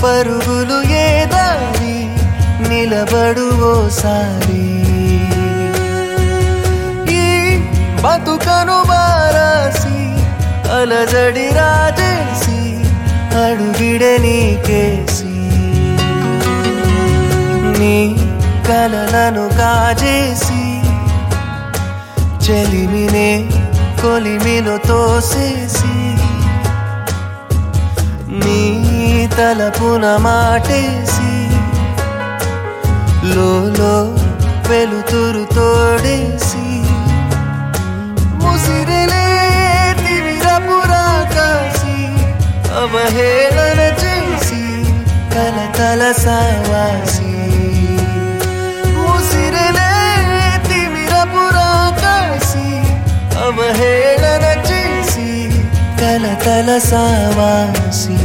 పరుగులు ఏ దారి నిలబడు ఓసారి ఈ బతుకను బారాసి అలజడి రాజేసి అడుగిడే నీకేసి నీ కలలను కాజేసి చెలిమినే కొలిమిలో తోసేసి నీ తలపున మాటేసి లోలో వెలుతురు తోడేసి ముసిరిలే తిమిరపురాకాసి అవహేళన చేసి కలకల సావాసి ముసిరిలే తిమిరపురాకాసి అవహేళన చేసి కలకల సావాసి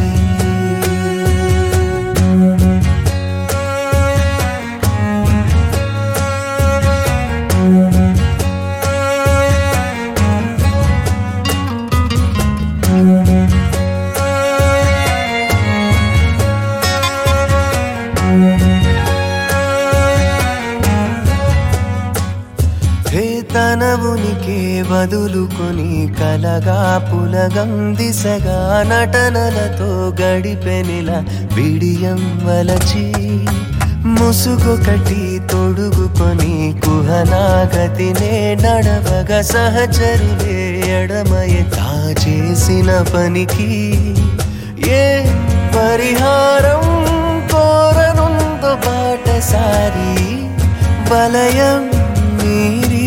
హే తన ఉనికి వదులుకొని కలగా పులగం దిశగా నటనలతో గడిపెనిల విడియం వలచి ముసుగొకటి తొడుగుకొని కుహనాగతినే నడవగ సహచరులే ఎడమయ తా చేసిన పనికి ఏ పరిహారం కోరనుందో బాటసారి వలయం మీరి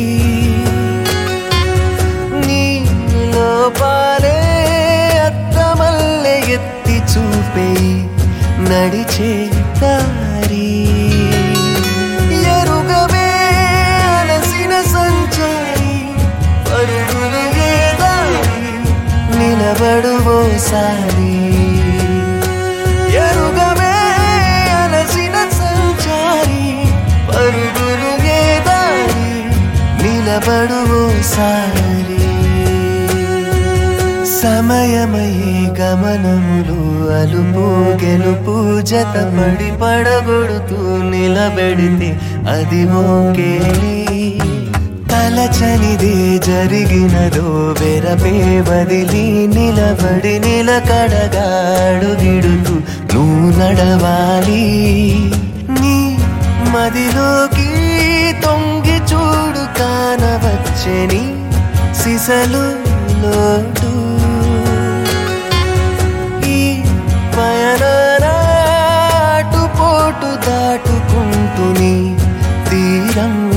నీ లోపాలే అద్దమల్లె ఎత్తి చూపే నడిచే దారి ఎరుగవే అలసిన సంచారి పరుగులు ఏ దారి నిలబడు ఓసారి ఎరుగవే అలసిన సంచారి పరుగులు ఏ దారి నిలబడు ఓసారి సమయమయే గమనములు అలుపు గెలుపు జతపడి పడగొడుతూ నిలబెడితే అది ఓకేలి తలచనిదే జరిగినదో వెరపే వదిలి నిలబడి నిలకడగాడు గిడుతూ నువ్వు నడవాలి నీ మదిలోకి తొంగి చూడు కానవచ్చని సిసలు లోటు ఈ పయనాటు పోటు దాటుకుంటుని తీరం